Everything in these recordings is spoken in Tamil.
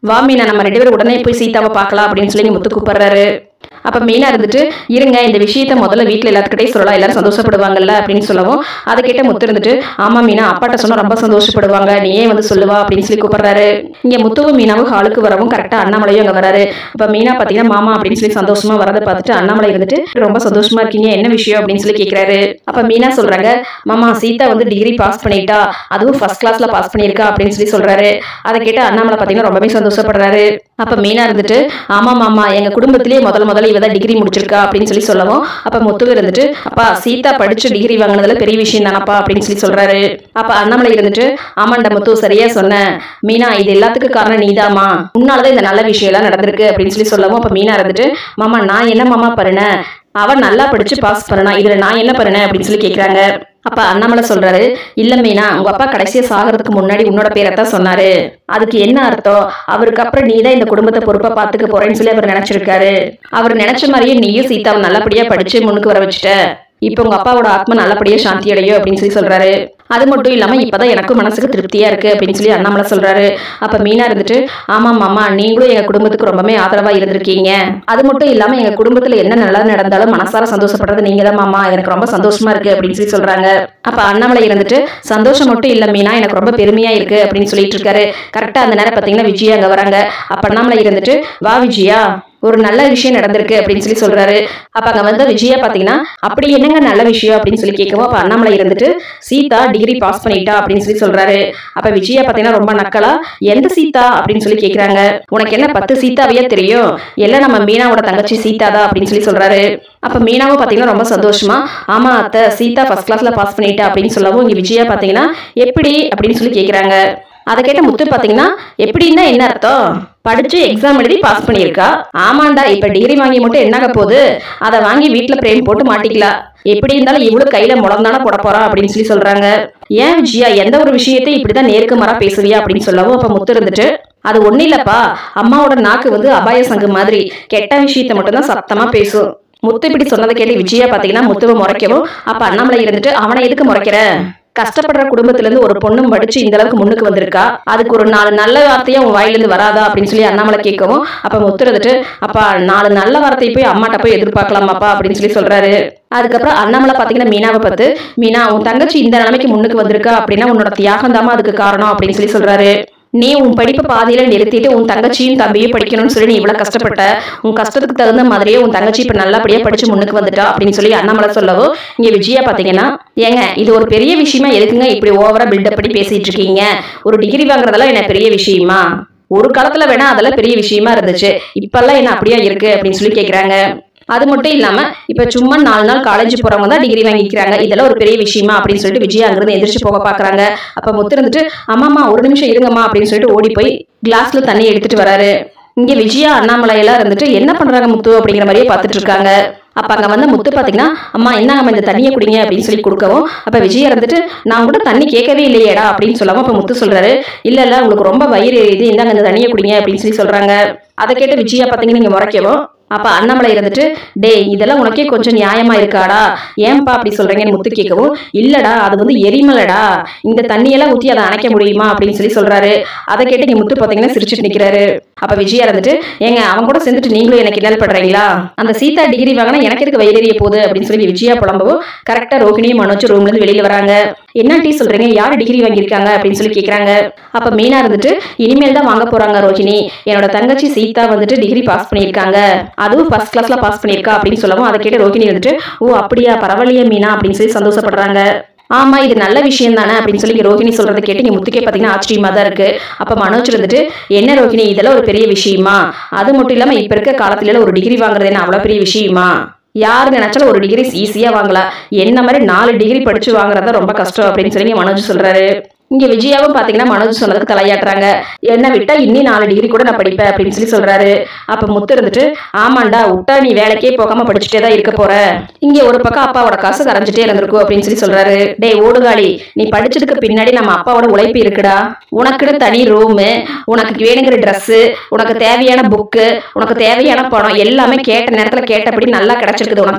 வா மீனா நம்ம ரெண்டு பேரும் உடனே போய் சீதாவை பார்க்கலாம் அப்படின்னு சொல்லி இங்க முத்து கூப்பிடுறாரு அப்ப மீனா இருந்துட்டு இருங்க இந்த விஷயத்த முதல்ல வீட்ல எல்லாத்துக்கிட்டே சொல்லலாம் எல்லாரும் சந்தோஷப்படுவாங்கல்ல அப்படின்னு சொல்லவும் அதை கேட்ட முத்து இருந்துட்டு ஆமா மீனா அப்பாட்ட சொன்னா ரொம்ப சந்தோஷப்படுவாங்க நீ ஏன் வந்து சொல்லுவா அப்படின்னு சொல்லி கூப்பிடுறாரு இங்க முத்துவும் மீனாவும் ஹாலுக்கு வரவும் கரெக்டா அண்ணாமலையும் அங்க வராரு அப்ப மீனா பாத்தீங்கன்னா மாமா அப்படின்னு சொல்லி சந்தோஷமா வரதை பார்த்துட்டு அண்ணாமலை இருந்துட்டு ரொம்ப சந்தோஷமா இருக்கீங்க என்ன விஷயம் அப்படின்னு சொல்லி கேக்குறாரு அப்ப மீனா சொல்றாங்க மாமா சீதா வந்து டிகிரி பாஸ் பண்ணிட்டா அதுவும் ஃபர்ஸ்ட் கிளாஸ்ல பாஸ் பண்ணியிருக்கா அப்படின்னு சொல்லி சொல்றாரு அதை கேட்டு அண்ணாமலை பாத்தீங்கன்னா ரொம்பவே சந்தோஷப்படுறாரு அப்ப மீனா இருந்துட்டு ஆமா மாமா எங்க குடும்பத்திலேயே முதல் முதல்ல இவ தான் டிகிரி முடிச்சிருக்கா அப்படின்னு சொல்லி சொல்லவும் அப்ப முத்துவு இருந்துட்டு அப்பா சீதா படிச்சு டிகிரி வாங்கினதுல பெரிய விஷயம் தானப்பா அப்படின்னு சொல்லி சொல்றாரு அப்ப அண்ணாமலை இருந்துட்டு ஆமாண்டா முத்து சரியா சொன்ன மீனா இது எல்லாத்துக்கும் காரணம் நீதாமா உன்னாலதான் இந்த நல்ல விஷயம் எல்லாம் நடந்திருக்கு அப்படின்னு சொல்லி சொல்லவும் அப்ப மீனா இருந்துட்டு மாமா நான் என்ன மாமா பண்ணேன் அவன் நல்லா படிச்சு பாஸ் பண்ணனா இதுல நான் என்ன பண்ணேன் அப்படின்னு சொல்லி கேக்குறாங்க அப்ப அண்ணாமலை சொல்றாரு இல்ல மீனா உங்க அப்பா கடைசியா சாகிறதுக்கு முன்னாடி உன்னோட பேரை தான் சொன்னாரு அதுக்கு என்ன அர்த்தம் அவருக்கு அப்புறம் நீ தான் இந்த குடும்பத்தை பொறுப்பா பாத்துக்க போறேன்னு சொல்லி அவர் நினைச்சிருக்காரு அவர் நினைச்ச மாதிரியே நீயும் சீதாவை நல்லபடியா படிச்சு முன்னுக்கு வர வச்சுட்ட இப்போ உங்க அப்பாவோட ஆத்மா நல்லபடியா சாந்தி அடையும் அப்படின்னு சொல்லி சொல்றாரு அது மட்டும் இல்லாம இப்பதான் எனக்கும் மனசுக்கு திருப்தியா இருக்கு அப்படின்னு சொல்லி அண்ணாமலை சொல்றாரு அப்ப மீனா இருந்துட்டு ஆமா மாமா நீங்களும் எங்க குடும்பத்துக்கு ரொம்பவே ஆதரவா இருந்திருக்கீங்க அது மட்டும் இல்லாம எங்க குடும்பத்துல என்ன நல்லது நடந்தாலும் மனசார சந்தோஷப்படுறது நீங்க தான் மாமா எனக்கு ரொம்ப சந்தோஷமா இருக்கு அப்படின்னு சொல்லி சொல்றாங்க அப்ப அண்ணாமலை இருந்துட்டு சந்தோஷம் மட்டும் இல்ல மீனா எனக்கு ரொம்ப பெருமையா இருக்கு அப்படின்னு சொல்லிட்டு இருக்காரு கரெக்டா அந்த நேரம் பாத்தீங்கன்னா விஜயா அங்க வராங்க அப்ப அண்ணாமலை இருந்துட்டு வா விஜயா ஒரு நல்ல விஷயம் நடந்திருக்கு அப்படின்னு சொல்லி சொல்றாரு அப்ப அங்க வந்து விஜயா பாத்தீங்கன்னா அப்படி என்னங்க நல்ல விஷயம் அப்படின்னு சொல்லி கேட்கவும் அப்ப அண்ணாமலை இருந்துட்டு சீதா டிகிரி பாஸ் பண்ணிட்டா அப்படின்னு சொல்லி சொல்றாரு அப்ப விஜயா பாத்தீங்கன்னா ரொம்ப நக்கலா எந்த சீதா அப்படின்னு சொல்லி கேக்குறாங்க உனக்கு என்ன பத்து சீதாவையா தெரியும் எல்லாம் நம்ம மீனாவோட தங்கச்சி சீதா தான் அப்படின்னு சொல்லி சொல்றாரு அப்ப மீனாவும் பாத்தீங்கன்னா ரொம்ப சந்தோஷமா ஆமா அத்தை சீதா ஃபர்ஸ்ட் கிளாஸ்ல பாஸ் பண்ணிட்டா அப்படின்னு சொல்லவும் இங்க விஜயா பாத்தீங்கன்னா எப்படி அப்படின்னு சொல்லி கேக்குறாங்க அதை கேட்ட முத்து பாத்தீங்கன்னா எப்படின்னா என்ன அர்த்தம் படிச்சு எக்ஸாம் எழுதி பாஸ் பண்ணியிருக்கா ஆமாண்டா இப்ப டிகிரி வாங்கி மட்டும் என்னாக போகுது அதை வாங்கி வீட்ல பிரேம் போட்டு மாட்டிக்கலாம் எப்படி இருந்தாலும் இவ்வளவு கையில முடந்தானே போட போறா அப்படின்னு சொல்லி சொல்றாங்க ஏன் விஜயா எந்த ஒரு விஷயத்தையும் இப்படிதான் நேருக்கு மாறா பேசுவியா அப்படின்னு சொல்லவும் அப்ப முத்து இருந்துட்டு அது ஒண்ணு இல்லப்பா அம்மாவோட நாக்கு வந்து அபாய சங்கு மாதிரி கெட்ட விஷயத்த மட்டும் தான் சத்தமா பேசும் முத்து இப்படி சொன்னதை கேட்டு விஜயா பாத்தீங்கன்னா முத்துவை முறைக்கவும் அப்ப அண்ணாமலை இருந்துட்டு அவனை எதுக்கு முறைக்கிற கஷ்டப்படுற குடும்பத்துல இருந்து ஒரு பொண்ணும் படிச்சு இந்த அளவுக்கு முன்னுக்கு வந்திருக்கா அதுக்கு ஒரு நாலு நல்ல வார்த்தையா உன் வாயிலிருந்து வராதா அப்படின்னு சொல்லி அண்ணாமலை கேட்கவும் அப்ப முத்துறதுட்டு அப்பா நாலு நல்ல வார்த்தை போய் அம்மாட்ட போய் எதிர்பார்க்கலாமாப்பா அப்படின்னு சொல்லி சொல்றாரு அதுக்கப்புறம் அண்ணாமலை பாத்தீங்கன்னா மீனாவை பார்த்து மீனா உன் தங்கச்சி இந்த நிலைமைக்கு முன்னுக்கு வந்திருக்கா அப்படின்னா உன்னோட தியாகம் தாமா அதுக்கு காரணம் அப்படின்னு சொல்லி சொல்றாரு நீ உன் படிப்பு பாதியில நிறுத்திட்டு உன் தங்கச்சியும் தம்பியும் படிக்கணும்னு சொல்லி நீ இவ்வளவு கஷ்டப்பட்ட உன் கஷ்டத்துக்கு தகுந்த மாதிரியே உன் தங்கச்சி இப்ப நல்லபடியா படிச்சு முன்னுக்கு வந்துட்டா அப்படின்னு சொல்லி அண்ணாமலை சொல்லவும் இங்க விஜயா பாத்தீங்கன்னா ஏங்க இது ஒரு பெரிய விஷயமா எதுக்குங்க இப்படி ஓவரா பில்டப் பண்ணி பேசிட்டு இருக்கீங்க ஒரு டிகிரி வாங்குறதெல்லாம் என்ன பெரிய விஷயமா ஒரு காலத்துல வேணா அதெல்லாம் பெரிய விஷயமா இருந்துச்சு இப்பெல்லாம் என்ன அப்படியா இருக்கு அப்படின்னு சொல்லி கேக்குறாங்க அது மட்டும் இல்லாம இப்ப சும்மா நாலு நாள் காலேஜ் போறவங்க தான் டிகிரி வாங்கிக்கிறாங்க இதெல்லாம் ஒரு பெரிய விஷயமா அப்படின்னு சொல்லிட்டு விஜயா அங்கிருந்து எந்திரிச்சு போக பாக்குறாங்க அப்ப முத்து இருந்துட்டு அம்மாமா ஒரு நிமிஷம் இருங்கம்மா அப்படின்னு சொல்லிட்டு ஓடி போய் கிளாஸ்ல தண்ணி எடுத்துட்டு வராரு இங்க விஜயா அண்ணாமலை எல்லாம் இருந்துட்டு என்ன பண்றாங்க முத்து அப்படிங்கிற மாதிரியே பார்த்துட்டு இருக்காங்க அப்ப அங்க வந்து முத்து பாத்தீங்கன்னா அம்மா என்னங்கம்மா இந்த தண்ணியை குடிங்க அப்படின்னு சொல்லி கொடுக்கவும் அப்ப விஜயா இருந்துட்டு நான் கூட தண்ணி கேட்கவே இல்லையேடா அப்படின்னு சொல்லாம அப்ப முத்து சொல்றாரு இல்ல இல்ல உங்களுக்கு ரொம்ப வயிறு இது இந்தாங்க இந்த தண்ணியை குடிங்க அப்படின்னு சொல்லி சொல்றாங்க அதை கேட்டு விஜயா பாத்தீங்கன்னா நீங்க முறைக்கவும் அப்ப அண்ணாமலை இருந்துட்டு டேய் இதெல்லாம் உனக்கே கொஞ்சம் நியாயமா இருக்காடா ஏன்பா அப்படி சொல்றீங்கன்னு முத்து கேட்கவும் இல்லடா அது வந்து எரிமலடா இந்த தண்ணியெல்லாம் ஊத்தி அதை அணைக்க முடியுமா அப்படின்னு சொல்லி சொல்றாரு அதை கேட்டு நீங்க முத்து பாத்தீங்கன்னா சிரிச்சிட்டு நிக்கிறாரு அப்ப விஜயா இருந்துட்டு ஏங்க அவன் கூட சேர்ந்துட்டு நீங்களும் எனக்கு கிண்டல் பண்றீங்களா அந்த சீதா டிகிரி வாங்கினா எனக்கு எதுக்கு வயிறறிய போகுது அப்படின்னு சொல்லி விஜயா புலம்பவும் கரெக்டா ரோகிணியும் மனோஜ் ரூம்ல இருந்து வெளியில வராங்க என்ன டீ சொல்றீங்க யார் டிகிரி வாங்கியிருக்காங்க அப்படின்னு சொல்லி கேக்குறாங்க அப்ப மீனா இருந்துட்டு இனிமேல் தான் வாங்க போறாங்க ரோஹிணி என்னோட தங்கச்சி சீதா வந்துட்டு டிகிரி பாஸ் பண்ணியிருக்காங்க அதுவும் ஃபர்ஸ்ட் கிளாஸ்ல பாஸ் பண்ணியிருக்கா அப்படின்னு சொல்லவும் அதை கேட்டு ரோஹிணி வந்துட்டு ஓ அப்படியா பரவாயில்லையே மீனா அப்படின்னு சொல்லி சந்தோஷப்படுறாங்க ஆமா இது நல்ல விஷயம் தானே அப்படின்னு சொல்லி இங்க ரோஹிணி சொல்றதை கேட்டு இங்க முத்துக்கே பாத்தீங்கன்னா ஆச்சரியமா தான் இருக்கு அப்ப மனோஜ் இருந்துட்டு என்ன ரோஹிணி இதெல்லாம் ஒரு பெரிய விஷயமா அது மட்டும் இல்லாம இப்ப இருக்க காலத்துல எல்லாம் ஒரு டிகிரி வாங்குறது என்ன அவ்வளவு பெரிய விஷயமா யார் நினைச்சாலும் ஒரு டிகிரி ஈஸியா வாங்கலாம் என்ன மாதிரி நாலு டிகிரி படிச்சு வாங்குறது ரொம்ப கஷ்டம் அப்படின்னு சொல்லி இங்க மனோஜ் சொல்றாரு இங்க விஜயாவும் பாத்தீங்கன்னா மனோஜ் சொன்னதுக்கு தலையாட்டுறாங்க என்ன விட்டா இன்னி நாலு டிகிரி கூட நான் படிப்பேன் அப்படின்னு சொல்லி சொல்றாரு அப்ப முத்து இருந்துட்டு ஆமாண்டா விட்டா நீ வேலைக்கே போகாம படிச்சுட்டே தான் இருக்க போற இங்க ஒரு பக்கம் அப்பாவோட காசு கரைஞ்சிட்டே இருந்திருக்கும் அப்படின்னு சொல்லி சொல்றாரு டேய் ஓடுகாளி நீ படிச்சதுக்கு பின்னாடி நம்ம அப்பாவோட உழைப்பு இருக்குடா உனக்குன்னு தனி ரூமு உனக்கு வேணுங்கிற Dress உனக்கு தேவையான புக்கு உனக்கு தேவையான பணம் எல்லாமே கேட்ட நேரத்துல கேட்டபடி நல்லா கிடைச்சிருக்குது உனக்கு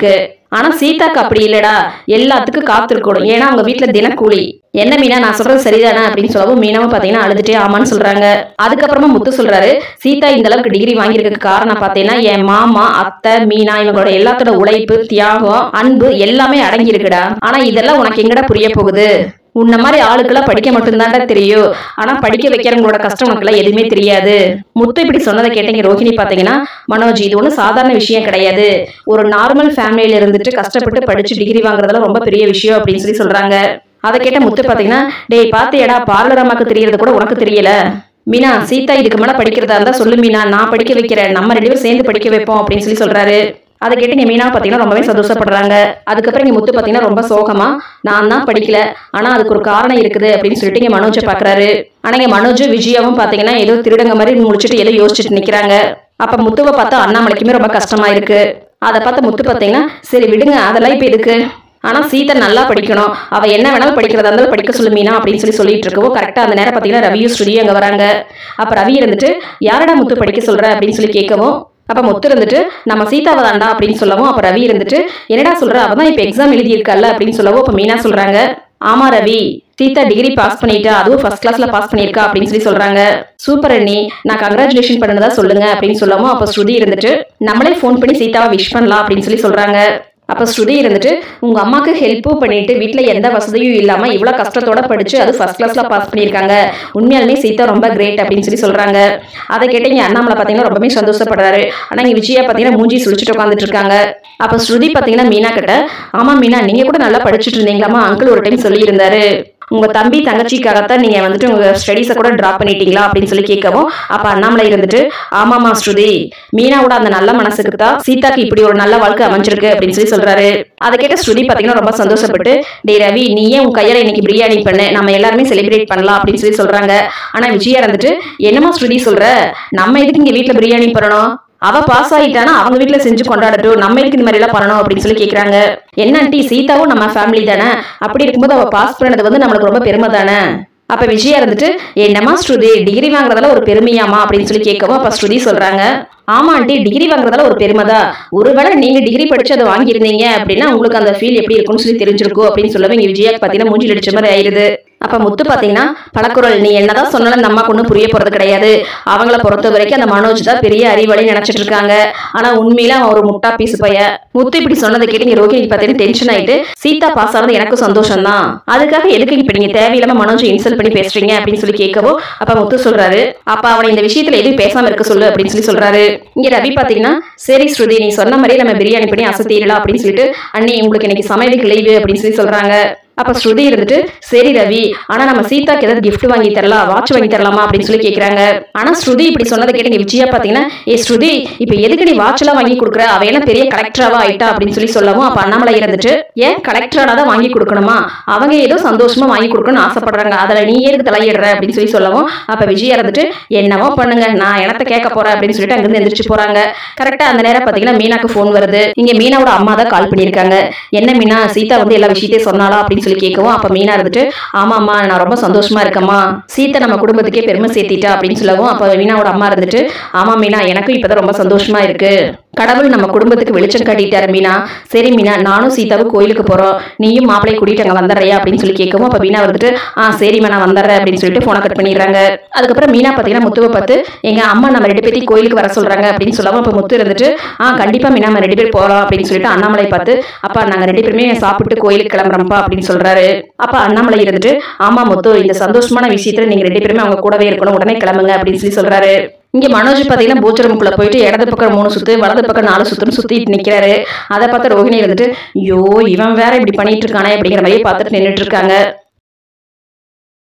ஆனா சீதாக்கு அப்படி இல்லடா எல்லாத்துக்கும் காத்திருக்கணும் ஏன்னா அவங்க வீட்டுல தினக்கூலி என்ன மீனா நான் சொல்றது சரிதானே அப்படின்னு சொல்லவும் மீனாவும் பாத்தீங்கன்னா அழுதுட்டே ஆமான்னு சொல்றாங்க அதுக்கப்புறமா முத்து சொல்றாரு சீதா இந்த அளவுக்கு டிகிரி வாங்கியிருக்க காரணம் பாத்தீங்கன்னா என் மாமா அத்தை மீனா இவங்களோட எல்லாத்தோட உழைப்பு தியாகம் அன்பு எல்லாமே அடங்கி இருக்குடா ஆனா இதெல்லாம் உனக்கு எங்கடா புரிய போகுது உன்ன மாதிரி ஆளுக்கெல்லாம் படிக்க மட்டும்தான்டா தெரியும் ஆனா படிக்க வைக்கிறவங்களோட கஷ்டம் உனக்குலாம் எதுவுமே தெரியாது முத்து இப்படி சொன்னதை கேட்டீங்க ரோஹிணி பாத்தீங்கன்னா மனோஜ் இது ஒன்றும் சாதாரண விஷயம் கிடையாது ஒரு நார்மல் ஃபேமிலியில இருந்துட்டு கஷ்டப்பட்டு படிச்சு டிகிரி வாங்குறதெல்லாம் ரொம்ப பெரிய விஷயம் அப்படின்னு சொல்லி சொல்றாங்க அதை கேட்ட முத்து பாத்தீங்கன்னா டேய் பாத்தியடா பார்லர் அம்மாக்கு தெரியறது கூட உனக்கு தெரியல மீனா சீதா இதுக்கு மேல படிக்கிறதா இருந்தா சொல்லு மீனா நான் படிக்க வைக்கிறேன் நம்ம ரெண்டு பேரும் சேர்ந்து படிக்க வைப்போம் அப்படின்னு சொல்லி சொல்றாரு அதை கேட்டு இங்க மீனா பாத்தீங்கன்னா ரொம்பவே சந்தோஷப்படுறாங்க அதுக்கப்புறம் இங்க முத்து பாத்தீங்கன்னா ரொம்ப சோகமா நான் தான் படிக்கல ஆனா அதுக்கு ஒரு காரணம் இருக்குது அப்படின்னு சொல்லிட்டு இங்க மனோஜை பாக்குறாரு ஆனா இங்க மனோஜ் விஜயாவும் பாத்தீங்கன்னா ஏதோ திருடங்க மாதிரி முடிச்சுட்டு ஏதோ யோசிச்சுட்டு நிக்கிறாங்க அப்ப முத்துவை பார்த்தா அண்ணாமலைக்குமே ரொம்ப கஷ்டமா இருக்கு அதை பார்த்து முத்து பாத்தீங்கன்னா சரி விடுங்க அதெல்லாம் இப்ப எதுக்கு ஆனா சீதா நல்லா படிக்கணும் அவ என்ன வேணாலும் படிக்கிறதா இருந்தாலும் படிக்க சொல்லு மீனா அப்படின்னு சொல்லி சொல்லிட்டு இருக்கவோ கரெக்டா அந்த நேரம் பாத்தீங்கன்னா ரவியும் ஸ்டுடியோ அங்க வராங்க அப்ப ரவி இருந்துட்டு யாரடா முத்து படிக்க சொல்ற அப்படின்னு சொல்லி கேட்கவும் அப்ப முத்து இருந்துட்டு நம்ம சீதாவை தாண்டா அப்படின்னு சொல்லவும் அப்ப ரவி இருந்துட்டு என்னடா சொல்ற அவ தான் இப்ப எக்ஸாம் எழுதி இருக்கல்ல அப்படின்னு சொல்லவும் அப்ப மீனா சொல்றாங்க ஆமா ரவி சீதா டிகிரி பாஸ் பண்ணிட்டா அதுவும் ஃபர்ஸ்ட் கிளாஸ்ல பாஸ் பண்ணியிருக்கா அப்படின்னு சொல்லி சொல்றாங்க சூப்பர் அண்ணி நான் கங்க்ராச்சுலேஷன் பண்ணதா சொல்லுங்க அப்படின்னு சொல்லவும் அப்ப ஸ்ருதி இருந்துட்டு நம்மளே ஃபோன் பண்ணி சீதாவை விஷ் பண்ணலாம் அப்படின்னு சொல்லி சொல்றாங்க அப்ப ஸ்ருதி இருந்துட்டு உங்க அம்மாக்கு ஹெல்ப்பும் பண்ணிட்டு வீட்ல எந்த வசதியும் இல்லாம இவ்வளவு கஷ்டத்தோட படிச்சு அது ஃபர்ஸ்ட் கிளாஸ்ல பாஸ் பண்ணியிருக்காங்க உண்மையாலுமே சீதா ரொம்ப கிரேட் அப்படின்னு சொல்லி சொல்றாங்க அதை கேட்டு இங்க அண்ணாமலை பாத்தீங்கன்னா ரொம்பவே சந்தோஷப்படுறாரு ஆனா இங்க விஜயா பாத்தீங்கன்னா மூஞ்சி சுழிச்சுட்டு உட்காந்துட்டு இருக்காங்க அப்ப ஸ்ருதி பாத்தீங்கன்னா மீனா கிட்ட ஆமா மீனா நீங்க கூட நல்லா படிச்சுட்டு இருந்தீங்களாமா அங்கிள் ஒரு டைம் சொல்லி இருந்தாரு உங்க தம்பி தங்கச்சிக்காகத்தான் நீங்க வந்துட்டு உங்க ஸ்டடீஸை கூட டிராப் பண்ணிட்டீங்களா அப்படின்னு சொல்லி கேட்கவும் அப்ப அண்ணாமலை இருந்துட்டு ஆமாமா ஸ்ருதி மீனாவோட அந்த நல்ல மனசுக்கு தான் சீதாக்கு இப்படி ஒரு நல்ல வாழ்க்கை அமைஞ்சிருக்கு அப்படின்னு சொல்லி சொல்றாரு அதை கேட்ட ஸ்ருதி பாத்தீங்கன்னா ரொம்ப சந்தோஷப்பட்டு டே ரவி நீ ஏன் உன் கையால இன்னைக்கு பிரியாணி பண்ணு நம்ம எல்லாருமே செலிப்ரேட் பண்ணலாம் அப்படின்னு சொல்லி சொல்றாங்க ஆனா விஜயா இருந்துட்டு என்னமா ஸ்ருதி சொல்ற நம்ம எதுக்கு இங்க வீட்ல பிரியாணி பண்ணணும் அவ பாஸ் ஆயிட்டானா அவங்க வீட்ல செஞ்சு கொண்டாடட்டும் நம்ம எதுக்கு இந்த மாதிரி எல்லாம் பண்ணணும் அப்படின்னு சொல்லி கேக்குறாங்க என்ன ஆண்டி சீதாவும் நம்ம ஃபேமிலி தானே அப்படி இருக்கும்போது அவ பாஸ் பண்ணது வந்து நம்மளுக்கு ரொம்ப பெருமை தானே அப்ப விஜயா இருந்துட்டு என்னம்மா ஸ்ருதி டிகிரி வாங்குறதால ஒரு பெருமையாமா அப்படின்னு சொல்லி கேட்கவும் அப்ப ஸ்ருதி சொல்றாங்க ஆமா ஆண்டி டிகிரி வாங்குறதால ஒரு பெருமைதான் ஒருவேளை நீங்க டிகிரி படிச்சு அதை வாங்கியிருந்தீங்க அப்படின்னா உங்களுக்கு அந்த ஃபீல் எப்படி இருக்கும்னு சொல்லி தெரிஞ்சிருக்கும் அப்படின்னு சொல்லவே இங்க விஜயா பாத்தீங்கன்னா மூஞ்சில் அடிச்ச மாதிரி ஆயிருது அப்ப முத்து பாத்தீங்கன்னா பழக்குறள் நீ என்னதான் சொன்னாலும் அந்த அம்மாக்கு ஒன்றும் புரிய போறது கிடையாது அவங்கள பொறுத்த வரைக்கும் அந்த மனோஜ் தான் பெரிய அறிவாளி நினைச்சிட்டு இருக்காங்க ஆனா உண்மையில அவன் ஒரு முட்டா பீஸ் பைய முத்து இப்படி சொன்னதை கேட்டு நீங்க ரோஹிணி பாத்தீங்கன்னா டென்ஷன் ஆயிட்டு சீதா பாஸ் ஆனது எனக்கு சந்தோஷம் தான் அதுக்காக எதுக்கு இப்ப நீங்க தேவையில்லாம மனோஜ் இன்சல்ட் பண்ணி பேசுறீங்க அப்படின்னு சொல்லி கேட்கவோ அப்ப முத்து சொல்றாரு அப்ப அவனை இந்த விஷயத்துல எதுவும் பேசாம இருக்க சொல்லு அப்படின்னு சொல்லி சொல்றாரு இங்க ரவி பாத்தீங்கன்னா சரி ஸ்ருதி நீ சொன்ன மாதிரி நம்ம பிரியாணி பண்ணி அசத்திடலாம் அப்படின்னு சொல்லிட்டு அண்ணி உங்களுக்கு இன்னைக்கு சமையலுக்கு லீவு அப்படின்னு சொல்லி சொல்றாங்க அப்ப ஸ்ருதி இருந்துட்டு சரி ரவி ஆனா நம்ம சீதாக்கு ஏதாவது gift வாங்கி தரலாம் வாட்ச் வாங்கி தரலாமா அப்படின்னு சொல்லி கேக்குறாங்க ஆனா ஸ்ருதி இப்படி சொன்னதை கேட்டு இங்க விஜயா பாத்தீங்கன்னா ஏ ஸ்ருதி இப்ப எதுக்கு நீ வாட்ச் எல்லாம் வாங்கி கொடுக்குற அவ என்ன பெரிய கலெக்டராவா ஆயிட்டா அப்படின்னு சொல்லி சொல்லவும் அப்ப அண்ணாமலை இருந்துட்டு ஏன் கலெக்டரா தான் வாங்கி கொடுக்கணுமா அவங்க ஏதோ சந்தோஷமா வாங்கி கொடுக்கணும்னு ஆசைப்படுறாங்க அதுல நீ எதுக்கு தலையிடுற அப்படின்னு சொல்லி சொல்லவும் அப்ப விஜயா இருந்துட்டு என்னவோ பண்ணுங்க நான் எனத்த கேட்க போறேன் அப்படின்னு சொல்லிட்டு அங்கிருந்து எந்திரிச்சு போறாங்க கரெக்டா அந்த நேரம் பாத்தீங்கன்னா மீனாக்கு ஃபோன் வருது இங்க மீனாவோட அம்மா தான் கால் பண்ணியிருக்காங்க என்ன மீனா சீதா வந்து எல்லா விஷயத்தையும் சொன்னாலா அப்படின்னு சொல்லி கேட்கவும் அப்ப மீனா இருந்துட்டு ஆமாம்மா நான் ரொம்ப சந்தோஷமா இருக்கம்மா சீதா நம்ம குடும்பத்துக்கே பெருமை சேர்த்திட்டா அப்படின்னு சொல்லவும் அப்ப மீனாவோட அம்மா இருந்துட்டு ஆமா மீனா எனக்கும் இப்பதான் ரொம்ப சந்தோஷமா இருக்கு கடவுள் நம்ம குடும்பத்துக்கு வெளிச்சம் காட்டிட்டாரு மீனா சரி மீனா நானும் சீதாவும் கோயிலுக்கு போறோம் நீயும் மாப்பிளை கூட்டிட்டு அங்க வந்துடுறியா அப்படின்னு சொல்லி கேட்கவும் அப்ப மீனா வந்துட்டு ஆ சரிம்மா நான் வந்துடுறேன் அப்படின்னு சொல்லிட்டு போனை கட் பண்ணிடுறாங்க அதுக்கப்புறம் மீனா பாத்தீங்கன்னா முத்துவை பார்த்து எங்க அம்மா நம்ம ரெண்டு பேத்தையும் கோயிலுக்கு வர சொல்றாங்க அப்படின்னு சொல்லவும் அப்ப முத்து இருந்துட்டு ஆ கண்டிப்பா மீனா நம்ம ரெண்டு பேர் போறோம் அப்படின்னு சொல்லிட்டு அண்ணாமலை பார்த்து அப்பா நாங்க ரெண்டு பேருமே சாப்பிட்டு கோயிலுக்கு கிளம்புறோம்ப்பா அப்படின்னு சொல்றாரு அப்ப அண்ணாமலை இருந்துட்டு ஆமா முத்து இந்த சந்தோஷமான விஷயத்துல நீங்க ரெண்டு பேருமே அவங்க கூடவே இருக்கணும் உடனே கிளம்புங்க அப்படின்னு சொல்லி சொல்றாரு இங்க மனோஜ் பாத்தீங்கன்னா பூச்சரமுக்குள்ள போயிட்டு இடது பக்கம் மூணு சுத்து வலது பக்கம் நாலு சுத்துன்னு சுத்திட்டு நிக்கிறாரு அதை பார்த்து ரோஹிணி இருந்துட்டு ஐயோ இவன் வேற இப்படி பண்ணிட்டு இருக்கானே அப்படிங்கிற மாதிரியே பார்த்துட்டு நின்னுட்டு இருக்காங்க